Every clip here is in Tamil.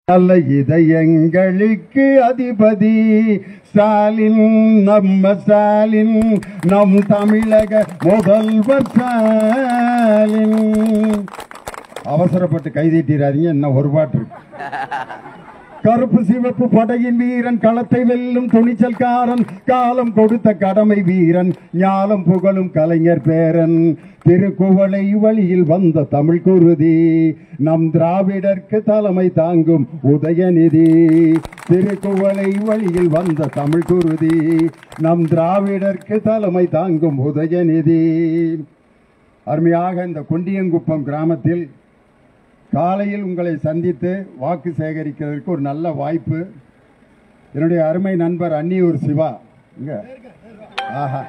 நல்ல இதயங்களுக்கு அதிபதி ஸ்டாலின் நம்ம ஸ்டாலின் நம் தமிழக முதல்வர் ஸ்டாலின் அவசரப்பட்டு கைதீட்டிடாதீங்க என்ன ஒரு பாட்டு இருக்கு கருப்பு சிவப்பு படையின் வீரன் களத்தை வெல்லும் துணிச்சல்காரன் காலம் கொடுத்த கடமை வீரன் ஞாலம் புகழும் கலைஞர் பேரன் திருக்குவளை வழியில் வந்த தமிழ் குருதி நம் திராவிடர்க்கு தலைமை தாங்கும் உதயநிதி திருக்குவளை வழியில் வந்த தமிழ் குருதி நம் திராவிடர்க்கு தலைமை தாங்கும் உதயநிதி அருமையாக இந்த கொண்டியங்குப்பம் கிராமத்தில் காலையில் உங்களை சந்தித்து வாக்கு சேகரிக்கிறதுக்கு ஒரு நல்ல வாய்ப்பு என்னுடைய அருமை நண்பர் அன்னியூர் சிவா இங்க ஆஹா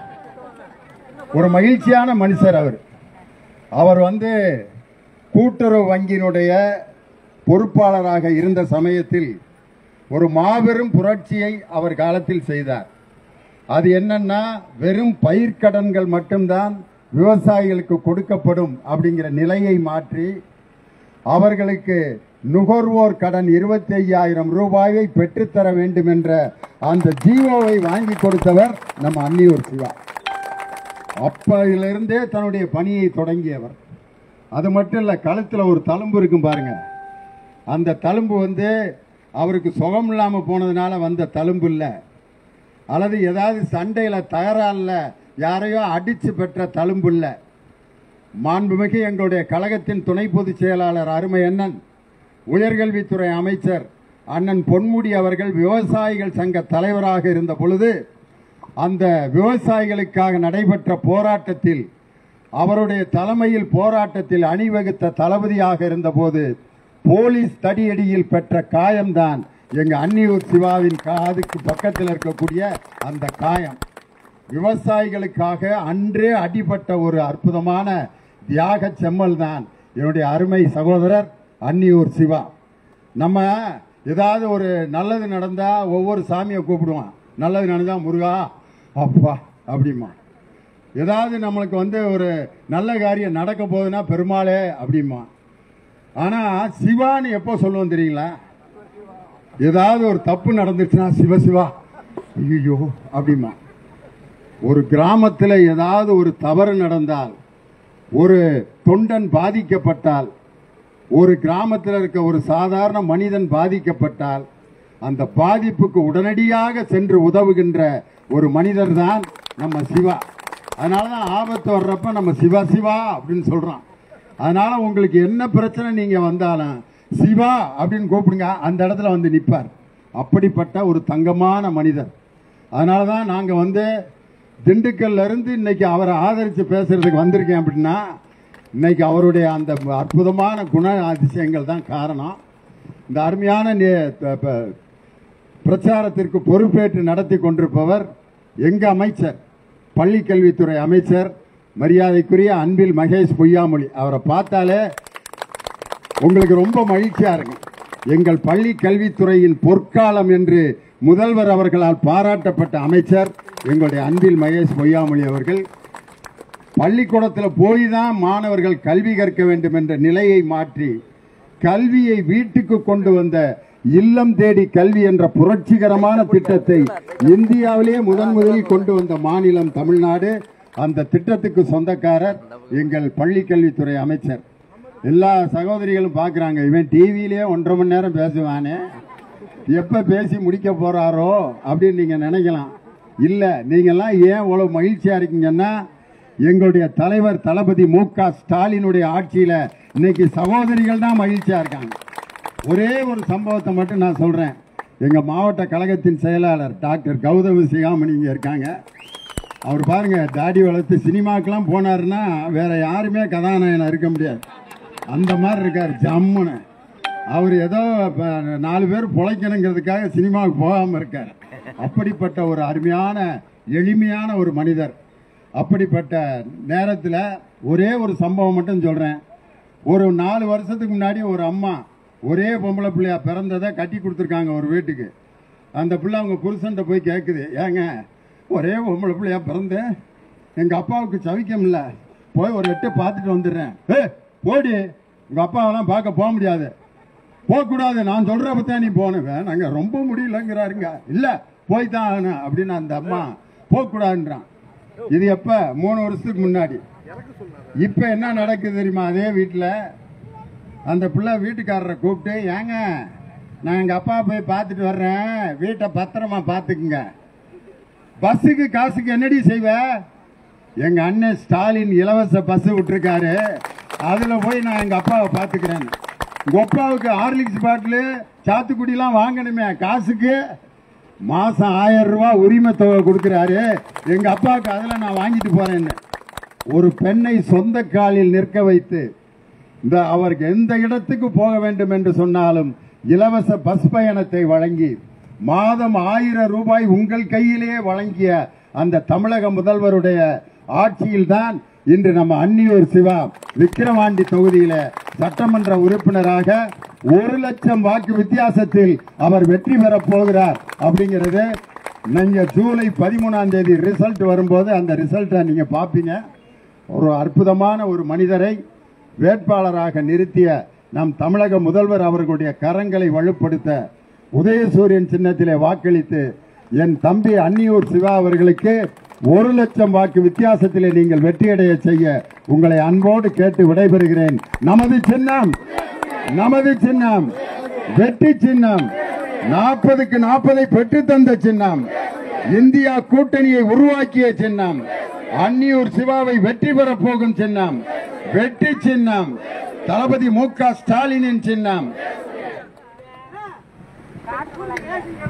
ஒரு மகிழ்ச்சியான மனுஷர் அவர் அவர் வந்து கூட்டுறவு வங்கியினுடைய பொறுப்பாளராக இருந்த சமயத்தில் ஒரு மாபெரும் புரட்சியை அவர் காலத்தில் செய்தார் அது என்னன்னா வெறும் பயிர்க்கடன்கள் மட்டும்தான் விவசாயிகளுக்கு கொடுக்கப்படும் அப்படிங்கிற நிலையை மாற்றி அவர்களுக்கு நுகர்வோர் கடன் இருபத்தி ஐயாயிரம் ரூபாயை பெற்றுத்தர வேண்டும் என்ற அந்த ஜீவோவை வாங்கி கொடுத்தவர் நம்ம அன்னியூர் சிவா அப்பதிலிருந்தே தன்னுடைய பணியை தொடங்கியவர் அது மட்டும் இல்ல கழுத்துல ஒரு தழும்பு இருக்கும் பாருங்க அந்த தழும்பு வந்து அவருக்கு சுகம் இல்லாம போனதுனால வந்த தழும்பு இல்ல அல்லது ஏதாவது சண்டையில தகராறுல யாரையோ அடிச்சு பெற்ற தழும்பு இல்லை மாண்புமிகு எங்களுடைய கழகத்தின் துணை பொதுச் செயலாளர் அருமை அண்ணன் உயர்கல்வித்துறை அமைச்சர் அண்ணன் பொன்முடி அவர்கள் விவசாயிகள் சங்க தலைவராக இருந்த பொழுது அந்த விவசாயிகளுக்காக நடைபெற்ற போராட்டத்தில் அவருடைய தலைமையில் போராட்டத்தில் அணிவகுத்த தளபதியாக இருந்தபோது போலீஸ் தடியடியில் பெற்ற காயம்தான் எங்க அன்னியூர் சிவாவின் காதுக்கு பக்கத்தில் இருக்கக்கூடிய அந்த காயம் விவசாயிகளுக்காக அன்றே அடிபட்ட ஒரு அற்புதமான தியாக செம்மல் தான் என்னுடைய அருமை சகோதரர் அன்னியூர் சிவா நம்ம ஏதாவது ஒரு நல்லது நடந்தா ஒவ்வொரு சாமியை கூப்பிடுவான் நல்லது நடந்தா முருகா அப்பா அப்படிமா ஏதாவது நம்மளுக்கு வந்து ஒரு நல்ல காரியம் நடக்க போகுதுன்னா பெருமாளே அப்படிமா ஆனா சிவான்னு எப்போ சொல்லுவோம் தெரியுங்களா ஏதாவது ஒரு தப்பு நடந்துச்சுன்னா சிவ சிவா ஐயோ அப்படிமா ஒரு கிராமத்தில் ஏதாவது ஒரு தவறு நடந்தால் ஒரு தொண்டன் பாதிக்கப்பட்டால் ஒரு கிராமத்தில் இருக்க ஒரு சாதாரண மனிதன் பாதிக்கப்பட்டால் அந்த பாதிப்புக்கு உடனடியாக சென்று உதவுகின்ற ஒரு மனிதர் தான் நம்ம சிவா அதனால தான் ஆபத்து வர்றப்ப நம்ம சிவா சிவா அப்படின்னு சொல்றோம் அதனால உங்களுக்கு என்ன பிரச்சனை நீங்க வந்தாலும் சிவா அப்படின்னு கூப்பிடுங்க அந்த இடத்துல வந்து நிற்பார் அப்படிப்பட்ட ஒரு தங்கமான மனிதர் அதனால தான் நாங்க வந்து திண்டுக்கல்ல இருந்து இன்னைக்கு அவரை ஆதரிச்சு பேசுறதுக்கு வந்திருக்கேன் அப்படின்னா இன்னைக்கு அவருடைய அந்த அற்புதமான குண அதிசயங்கள் தான் காரணம் இந்த அருமையான நே- ப- ப- பிரச்சாரத்திற்கு பொறுப்பேற்று நடத்தி கொண்டிருப்பவர் எங்க அமைச்சர் பள்ளி கல்வித்துறை அமைச்சர் மரியாதைக்குரிய அன்பில் மகேஷ் பொய்யாமொழி அவரை பார்த்தாலே உங்களுக்கு ரொம்ப மகிழ்ச்சியா இருக்கும் எங்கள் பள்ளி கல்வித்துறையின் பொற்காலம் என்று முதல்வர் அவர்களால் பாராட்டப்பட்ட அமைச்சர் எங்களுடைய அன்பில் மகேஷ் பொய்யாமொழி அவர்கள் பள்ளிக்கூடத்தில் போய் தான் மாணவர்கள் கல்வி கற்க வேண்டும் என்ற நிலையை மாற்றி கல்வியை வீட்டுக்கு கொண்டு வந்த இல்லம் தேடி கல்வி என்ற புரட்சிகரமான திட்டத்தை இந்தியாவிலேயே முதன் முதலில் கொண்டு வந்த மாநிலம் தமிழ்நாடு அந்த திட்டத்துக்கு சொந்தக்காரர் எங்கள் பள்ளி கல்வித்துறை அமைச்சர் எல்லா சகோதரிகளும் பார்க்கறாங்க இவன் டிவியிலே ஒன்றரை மணி நேரம் பேசுவானே எப்ப பேசி முடிக்க போறாரோ அப்படின்னு நீங்க நினைக்கலாம் இல்ல நீங்கெல்லாம் ஏன் இவ்வளவு மகிழ்ச்சியா இருக்கீங்கன்னா எங்களுடைய தலைவர் தளபதி மு க ஸ்டாலினுடைய ஆட்சியில இன்னைக்கு சகோதரிகள் தான் மகிழ்ச்சியா இருக்காங்க ஒரே ஒரு சம்பவத்தை மட்டும் நான் சொல்றேன் எங்க மாவட்ட கழகத்தின் செயலாளர் டாக்டர் கௌதம சிகாமணி இங்க இருக்காங்க அவர் பாருங்க தாடி வளர்த்து சினிமாக்கெல்லாம் போனாருன்னா வேற யாருமே கதாநாயகனா இருக்க முடியாது அந்த மாதிரி இருக்கார் ஜம்முன்னு அவர் ஏதோ இப்ப நாலு பேர் பொழைக்கணுங்கிறதுக்காக சினிமாவுக்கு போகாம இருக்கார் அப்படிப்பட்ட ஒரு அருமையான எளிமையான ஒரு மனிதர் அப்படிப்பட்ட நேரத்தில் ஒரே ஒரு சம்பவம் மட்டும் சொல்றேன் ஒரு நாலு வருஷத்துக்கு முன்னாடி ஒரு அம்மா ஒரே பொம்பளை பிள்ளையா பிறந்ததை கட்டி கொடுத்துருக்காங்க ஒரு வீட்டுக்கு அந்த பிள்ளை அவங்க புருஷன்ட்ட போய் கேட்குது ஏங்க ஒரே பொம்பளை பிள்ளையா பிறந்தேன் எங்க அப்பாவுக்கு சவிக்கம் இல்ல போய் ஒரு எட்டு பார்த்துட்டு வந்துடுறேன் ஏ போடி உங்க அப்பாவெல்லாம் பார்க்க போக முடியாது போகக்கூடாது நான் சொல்றப்ப தான் நீ போனவன் நாங்க ரொம்ப முடியலங்கிறாருங்க இல்ல போய் தான் ஆகணும் அப்படின்னு அந்த அம்மா போகக்கூடாதுன்றான் இது எப்ப மூணு வருஷத்துக்கு முன்னாடி இப்ப என்ன நடக்குது தெரியுமா அதே வீட்டுல அந்த பிள்ளை வீட்டுக்காரரை கூப்பிட்டு ஏங்க நான் எங்க அப்பா போய் பார்த்துட்டு வர்றேன் வீட்டை பத்திரமா பாத்துக்குங்க பஸ்ஸுக்கு காசுக்கு என்னடி செய்வ எங்க அண்ணன் ஸ்டாலின் இலவச பஸ் விட்டுருக்காரு அதுல போய் நான் எங்க அப்பாவை பாத்துக்கிறேன் உங்க அப்பாவுக்கு ஹார்லிக்ஸ் பாட்டிலு சாத்துக்குடிலாம் வாங்கணுமே காசுக்கு மாசம் ஆயிரம் ரூபாய் உரிமை தொகை கொடுக்கறாரு எங்க அப்பாவுக்கு அதுல நான் வாங்கிட்டு போறேன்னு ஒரு பெண்ணை சொந்த காலில் நிற்க வைத்து இந்த அவருக்கு எந்த இடத்துக்கு போக வேண்டும் என்று சொன்னாலும் இலவச பஸ் பயணத்தை வழங்கி மாதம் ஆயிரம் ரூபாய் உங்கள் கையிலேயே வழங்கிய அந்த தமிழக முதல்வருடைய ஆட்சியில்தான் இன்று நம்ம அன்னியூர் சிவா விக்கிரவாண்டி தொகுதியில சட்டமன்ற உறுப்பினராக ஒரு லட்சம் வாக்கு வித்தியாசத்தில் அவர் வெற்றி பெறப் போகிறார் அப்படிங்கிறது நீங்க ஜூலை பதிமூணாம் தேதி ரிசல்ட் வரும்போது அந்த ரிசல்ட்டை நீங்க பாப்பீங்க ஒரு அற்புதமான ஒரு மனிதரை வேட்பாளராக நிறுத்திய நம் தமிழக முதல்வர் அவர்களுடைய கரங்களை வலுப்படுத்த உதயசூரியன் சின்னத்திலே வாக்களித்து என் தம்பி அன்னியூர் சிவா அவர்களுக்கு ஒரு லட்சம் வாக்கு வித்தியாசத்திலே நீங்கள் வெற்றியடைய செய்ய உங்களை அன்போடு கேட்டு விடைபெறுகிறேன் நமது சின்னம் நமது சின்னம் வெற்றி சின்னம் நாற்பதுக்கு நாற்பதை பெற்று தந்த சின்னம் இந்தியா கூட்டணியை உருவாக்கிய சின்னம் அன்னியூர் சிவாவை வெற்றி பெறப் போகும் சின்னம் வெற்றி சின்னம் தளபதி மு க ஸ்டாலினின் சின்னம் காட்டுக்குள்ள